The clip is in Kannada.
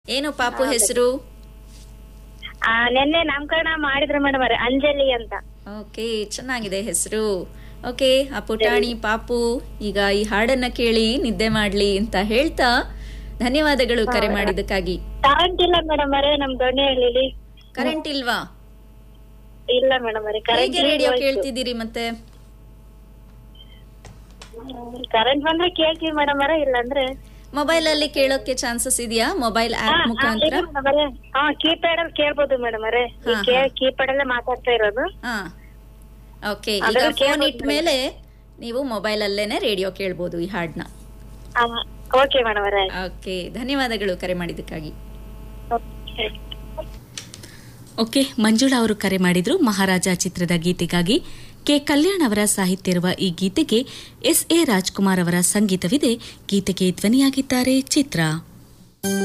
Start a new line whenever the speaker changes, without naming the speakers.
ಏನು ಪಾಪು ಹೆಸರು
ಆ, ನೆನ್ನೆ ನಾಮಕರಣ ಮಾಡಿದ್ರು ಮೇಡಮ್ ಅವ್ರೆ ಅಂಜಲಿ ಅಂತ
ಓಕೆ ಚೆನ್ನಾಗಿದೆ ಹೆಸರು ಓಕೆ ಆ ಪುಟಾಣಿ ಪಾಪು ಈಗ ಈ ಹಾಡನ್ನ ಕೇಳಿ ನಿದ್ದೆ ಮಾಡ್ಲಿ ಅಂತ ಹೇಳ್ತಾ ಧನ್ಯವಾದಗಳು ಕರೆ ಮಾಡಿದ್ದಕ್ಕಾಗಿ
ಕರೆಂಟ್ ಇಲ್ಲ ಮೇಡಮ್ ಅವರೇ ನಮ್ ದೊಣ್ಣೆಹಳ್ಳಿಲಿ
ಕರೆಂಟ್ ಇಲ್ವಾ
ಇಲ್ಲ ಮೇಡಮ್ ಅವರೇ ಕರೆಂಟ್
ಹೇಗೆ ರೇಡಿಯೋ ಕೇಳ್ತಿದ್ದೀರಿ ಮತ್ತೆ
ಕರೆಂಟ್ ಬಂದ್ರೆ ಕೇಳ್ತೀವಿ ಮೇಡಮ್ ಅವರೇ ಇಲ್ಲಾಂದ್ರೆ
ಮೊಬೈಲ್ ಅಲ್ಲಿ ಕೇಳೋಕೆ ಚಾನ್ಸಸ್ ಇದೆಯಾ ಮೊಬೈಲ್ ಆಪ್ ಮುಖಾಂತರ
ಹಾ ಕೀಪ್ಯಾಡ್ ಅಲ್ಲಿ ಕೇಳ್ಬೋದು ಮೇಡಮ್ ಅವರೇ
ಹಾ, ಹಾ.
ಕೀಪ್ಯಾಡ್ ಅಲ್ಲೇ ಮಾತಾಡ್ತಾ ಇರೋದು
ಹಾ ಓಕೆ ಈಗ
ಅದ್ರಲ್ಲಿ
ಫೋನ್
ಕೇಳ್ಬೋದು
ಇಟ್ಟ ಮೇಲೆ ನೀವು ಮೊಬೈಲ್ ಅಲ್ಲೇನೆ ರೇಡಿಯೋ ಕೇಳ್ಬೋದು ಈ ಹಾಡ್ನ
ಓಕೆ ಮೇಡಮ್ ಅವರೇ
ಓಕೆ ಧನ್ಯವಾದಗಳು ಕರೆ ಮಾಡಿದ್ದಕ್ಕಾಗಿ
ಓಕೆ ಮಂಜುಳಾ ಅವರು ಕರೆ ಮಾಡಿದ್ರು ಮಹಾರಾಜ ಚಿತ್ರದ ಗೀತೆಗಾಗಿ ಕೆ ಕಲ್ಯಾಣ್ ಅವರ ಸಾಹಿತ್ಯ ಇರುವ ಈ ಗೀತೆಗೆ ಎಸ್ ಎ ರಾಜ್ಕುಮಾರ್ ಅವರ ಸಂಗೀತವಿದೆ ಗೀತೆಗೆ ಧ್ವನಿಯಾಗಿದ್ದಾರೆ ಚಿತ್ರ